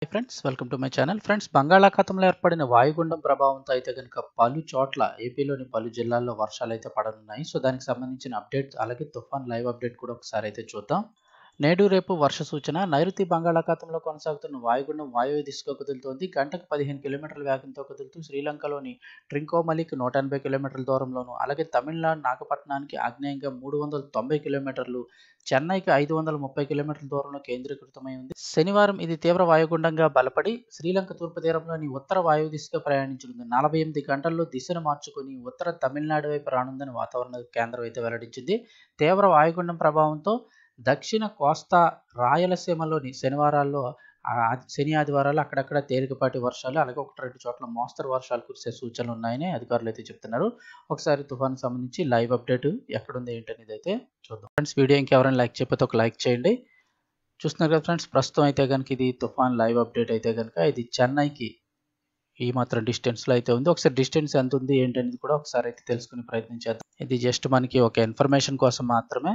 friends welcome to my channel friends బంగాళాఖాతంలో ఏర్పడిన వాయుగుండం ప్రభావంతో అయితే కనుక పలు చోట్ల ఏపీలోని పలు జిల్లాల్లో వర్షాలు అయితే పడనున్నాయి సో దానికి సంబంధించిన అప్డేట్ అలాగే తుఫాన్ లైవ్ అప్డేట్ కూడా ఒకసారి అయితే చూద్దాం నేడు రేపు వర్ష సూచన నైరుతి బంగాళాఖాతంలో కొనసాగుతున్న వాయుగుండం వాయువ్య దిశగా కదులుతోంది గంటకు పదిహేను కిలోమీటర్ల వేగంతో కదులుతూ శ్రీలంకలోని ట్రింకోమలికి నూట ఎనభై కిలోమీటర్ల దూరంలోను అలాగే తమిళనాడు నాగపట్నానికి ఆగ్నేయంగా మూడు వందల తొంభై కిలోమీటర్లు చెన్నైకి ఐదు వందల ముప్పై కిలోమీటర్ల దూరంలో కేంద్రీకృతమై ఉంది శనివారం ఇది తీవ్ర వాయుగుండంగా బలపడి శ్రీలంక తూర్పు తీరంలోని ఉత్తర వాయువు దిశగా ప్రయాణించనుంది నలభై ఎనిమిది గంటల్లో దిశను మార్చుకుని ఉత్తర తమిళనాడు వైపు రానుందని వాతావరణ కేంద్రం అయితే వెల్లడించింది తీవ్ర వాయుగుండం ప్రభావంతో దక్షిణ కోస్తా రాయలసీమలోని శనివారాల్లో ఆ శని ఆదివారాలు అక్కడక్కడ తేలికపాటి వర్షాలు అలాగే ఒకటి రెండు చోట్ల మోస్తరు వర్షాలు కురిసే సూచనలు ఉన్నాయని అధికారులు అయితే చెప్తున్నారు ఒకసారి తుఫాను సంబంధించి లైవ్ అప్డేట్ ఎక్కడుంది ఏంటనేది అయితే చూద్దాం ఫ్రెండ్స్ వీడియో ఇంకెవరైనా లైక్ చెప్పితే ఒక లైక్ చేయండి చూస్తున్నారు కదా ఫ్రెండ్స్ ప్రస్తుతం అయితే కనుక ఇది తుఫాన్ లైవ్ అప్డేట్ అయితే కనుక ఇది చెన్నైకి ఈ మాత్రం డిస్టెన్స్లో అయితే ఉంది ఒకసారి డిస్టెన్స్ ఎంత ఉంది ఏంటనేది కూడా ఒకసారి అయితే తెలుసుకునే ప్రయత్నం చేద్దాం ఇది జస్ట్ మనకి ఒక ఇన్ఫర్మేషన్ కోసం మాత్రమే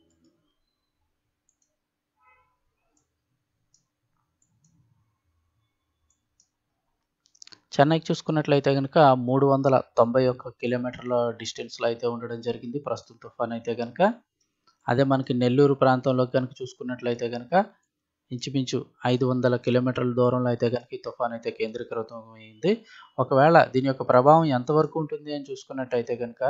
చెన్నైకి చూసుకున్నట్లయితే కనుక మూడు వందల తొంభై ఒక్క కిలోమీటర్ల డిస్టెన్స్లో అయితే ఉండడం జరిగింది ప్రస్తుతం తుఫాన్ అయితే కనుక అదే మనకి నెల్లూరు ప్రాంతంలో కనుక చూసుకున్నట్లయితే కనుక ఇంచుమించు ఐదు వందల కిలోమీటర్ల దూరంలో అయితే కనుక ఈ తుఫాన్ అయితే కేంద్రీకృతమైంది ఒకవేళ దీని యొక్క ప్రభావం ఎంతవరకు ఉంటుంది అని చూసుకున్నట్టయితే కనుక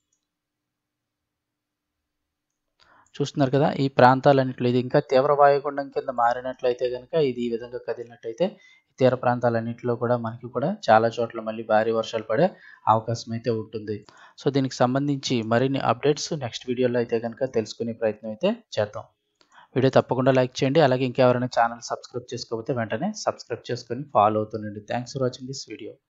చూస్తున్నారు కదా ఈ ప్రాంతాలన్నింటిలో ఇది ఇంకా తీవ్ర వాయుగుండం కింద మారినట్లయితే కనుక ఇది ఈ విధంగా కదిలినట్టయితే తీర ప్రాంతాలన్నింటిలో కూడా మనకి కూడా చాలా చోట్ల మళ్ళీ భారీ వర్షాలు పడే అవకాశం అయితే ఉంటుంది సో దీనికి సంబంధించి మరిన్ని అప్డేట్స్ నెక్స్ట్ వీడియోలో అయితే కనుక తెలుసుకునే ప్రయత్నం అయితే చేద్దాం వీడియో తప్పకుండా లైక్ చేయండి అలాగే ఇంకెవరైనా ఛానల్ సబ్స్క్రైబ్ చేసుకోకపోతే వెంటనే సబ్స్క్రైబ్ చేసుకొని ఫాలో అవుతుండండి thanks for watching this video